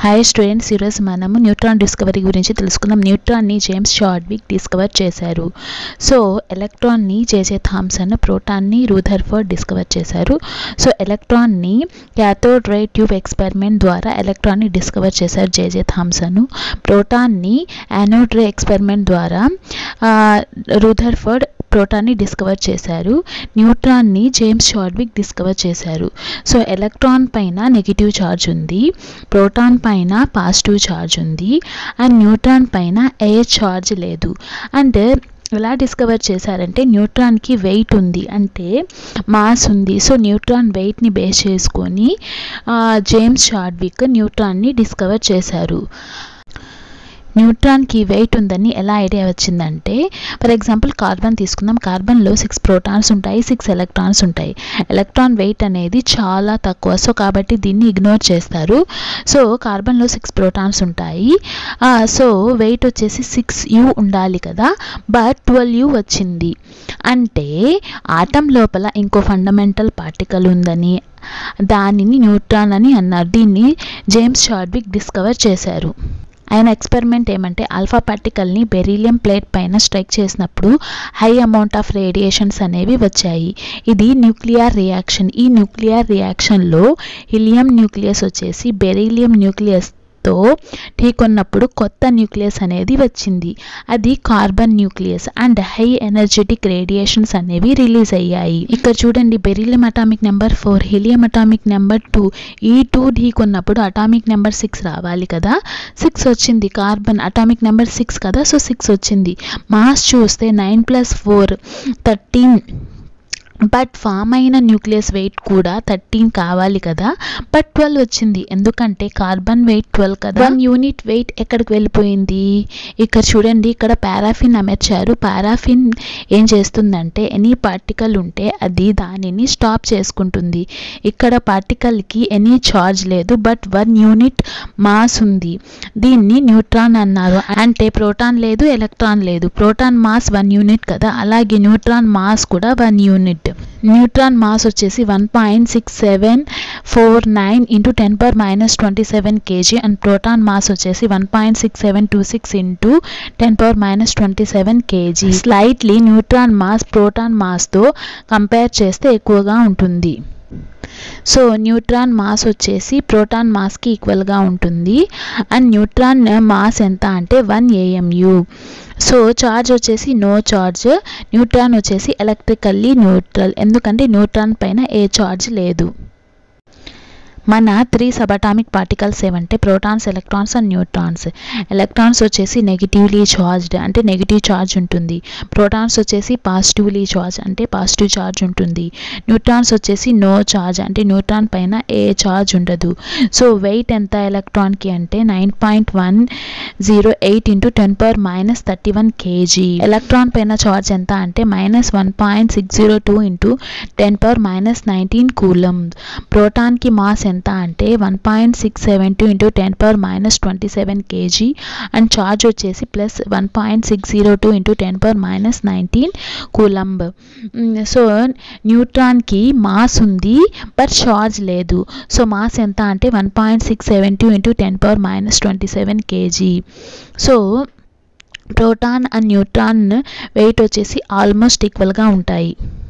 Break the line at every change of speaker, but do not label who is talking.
hi students ఈరోజు మనము neutron discovery గురించి తెలుసుకుందాం న్యూట్రాన్ని జేమ్స్ షార్డ్విక్ డిస్కవర్ చేశారు సో ఎలక్ట్రాన్ని జేజే థామ్సన్ ప్రోటాన్ని రూథర్ఫర్డ్ డిస్కవర్ చేశారు సో ఎలక్ట్రాన్ని క్యాథోడ్ రే ట్యూబ్ ఎక్స్పెరిమెంట్ ద్వారా ఎలక్ట్రాన్ని డిస్కవర్ చేశారు జేజే థామ్సన్ ప్రోటాన్ని యానోడ్ రే ఎక్స్పెరిమెంట్ ద్వారా రూథర్ఫర్డ్ ప్రోటాన్ని డిస్కవర్ చేశారు న్యూట్రాన్ని జేమ్స్ షార్డ్విక్ డిస్కవర్ చేశారు సో ఎలక్ట్రాన్ పైన నెగిటివ్ ఛార్జ్ ఉంది ప్రోటాన్ పైన పాజిటివ్ ఛార్జ్ ఉంది అండ్ న్యూట్రాన్ పైన ఏ ఛార్జ్ లేదు అండ్ ఎలా డిస్కవర్ చేశారంటే న్యూట్రాన్కి వెయిట్ ఉంది అంటే మాస్ ఉంది సో న్యూట్రాన్ వెయిట్ని బేస్ చేసుకొని జేమ్స్ షార్డ్విక్ న్యూట్రాన్ని డిస్కవర్ చేశారు న్యూట్రాన్కి వెయిట్ ఉందని ఎలా ఐడియా వచ్చిందంటే ఫర్ ఎగ్జాంపుల్ కార్బన్ తీసుకుందాం కార్బన్లో సిక్స్ ప్రోటాన్స్ ఉంటాయి సిక్స్ ఎలక్ట్రాన్స్ ఉంటాయి ఎలక్ట్రాన్ వెయిట్ అనేది చాలా తక్కువ సో కాబట్టి దీన్ని ఇగ్నోర్ చేస్తారు సో కార్బన్లో సిక్స్ ప్రోటాన్స్ ఉంటాయి సో వెయిట్ వచ్చేసి సిక్స్ యూ ఉండాలి కదా బట్ ట్వెల్వ్ యూ వచ్చింది అంటే ఆటం లోపల ఇంకో ఫండమెంటల్ పార్టికల్ ఉందని దానిని న్యూట్రాన్ అని అన్నారు దీన్ని జేమ్స్ షార్డ్విక్ డిస్కవర్ చేశారు ఆయన ఎక్స్పెరిమెంట్ ఏమంటే ఆల్ఫా పార్టికల్ని బెరీలియం ప్లేట్ పైన స్ట్రైక్ చేసినప్పుడు హై అమౌంట్ ఆఫ్ రేడియేషన్స్ అనేవి వచ్చాయి ఇది న్యూక్లియర్ రియాక్షన్ ఈ న్యూక్లియర్ రియాక్షన్లో హిలియం న్యూక్లియస్ వచ్చేసి బెరీలియం న్యూక్లియస్ తో ఢీకొన్నప్పుడు కొత్త న్యూక్లియస్ అనేది వచ్చింది అది carbon nucleus and high energetic radiations అనేవి రిలీజ్ అయ్యాయి ఇక్కడ చూడండి beryllium atomic number four helium atomic number two ఈ టూ ఢీకొన్నప్పుడు అటామిక్ నెంబర్ సిక్స్ రావాలి కదా సిక్స్ వచ్చింది కార్బన్ అటామిక్ నెంబర్ సిక్స్ కదా సో సిక్స్ వచ్చింది మాస్ చూస్తే nine plus four thirteen but form అయిన న్యూక్లియస్ వెయిట్ కూడా థర్టీన్ కావాలి కదా బట్ ట్వెల్వ్ వచ్చింది ఎందుకంటే కార్బన్ వెయిట్ ట్వెల్వ్ కదా వన్ యూనిట్ వెయిట్ ఎక్కడికి వెళ్ళిపోయింది ఇక్కడ చూడండి ఇక్కడ పారాఫిన్ అమర్చారు పారాఫిన్ ఏం చేస్తుందంటే ఎనీ పార్టికల్ ఉంటే అది దానిని స్టాప్ చేసుకుంటుంది ఇక్కడ పార్టికల్కి ఎనీ చార్జ్ లేదు బట్ వన్ యూనిట్ మాస్ ఉంది దీన్ని న్యూట్రాన్ అన్నారు అంటే ప్రోటాన్ లేదు ఎలక్ట్రాన్ లేదు ప్రోటాన్ మాస్ వన్ యూనిట్ కదా అలాగే న్యూట్రాన్ మాస్ కూడా వన్ యూనిట్ న్యూట్రాన్ మాస్ వచ్చేసి one point six seven four nine into ten per minus twenty seven KG and proton mass వచ్చేసి one point six seven two six into ten power minus twenty seven KG slightly neutron mass proton మాస్తో compare చేస్తే ఎక్కువగా ఉంటుంది so neutron mass వచ్చేసి proton మాస్కి ఈక్వల్గా ఉంటుంది and neutron mass ఎంత అంటే వన్ ఏఎంయు సో చార్జ్ వచ్చేసి నో చార్జ్ న్యూట్రాన్ వచ్చేసి ఎలక్ట్రికల్లీ న్యూట్రల్ ఎందుకంటే న్యూట్రాన్ పైన ఏ చార్జ్ లేదు మన త్రీ సబటామిక్ పార్టికల్స్ ఏమంటే protons electrons and neutrons electrons వచ్చేసి నెగిటివ్లీ చార్జ్డ్ అంటే నెగిటివ్ చార్జ్ ఉంటుంది ప్రోటాన్స్ వచ్చేసి పాజిటివ్లీ చార్జ్ అంటే పాజిటివ్ చార్జ్ ఉంటుంది న్యూట్రాన్స్ వచ్చేసి నో చార్జ్ అంటే న్యూట్రాన్ పైన ఏ చార్జ్ ఉండదు సో వెయిట్ ఎంత ఎలక్ట్రాన్కి అంటే nine point one zero eight into ten power minus thirty one KG electron పైన చార్జ్ ఎంత అంటే minus one point six zero two into ten power minus nineteen coulomb ప్రోటాన్కి మాస్ ఎంత అంటే one point six seven two into ten power minus twenty seven KG and charge వచ్చేసి plus one point six zero two into ten power minus nineteen coulomb so న్యూట్రాన్కి mass ఉంది but charge లేదు so mass ఎంత అంటే one point six seven two into ten power minus twenty seven KG so proton and neutron weight వచ్చేసి almost ఈక్వల్గా ఉంటాయి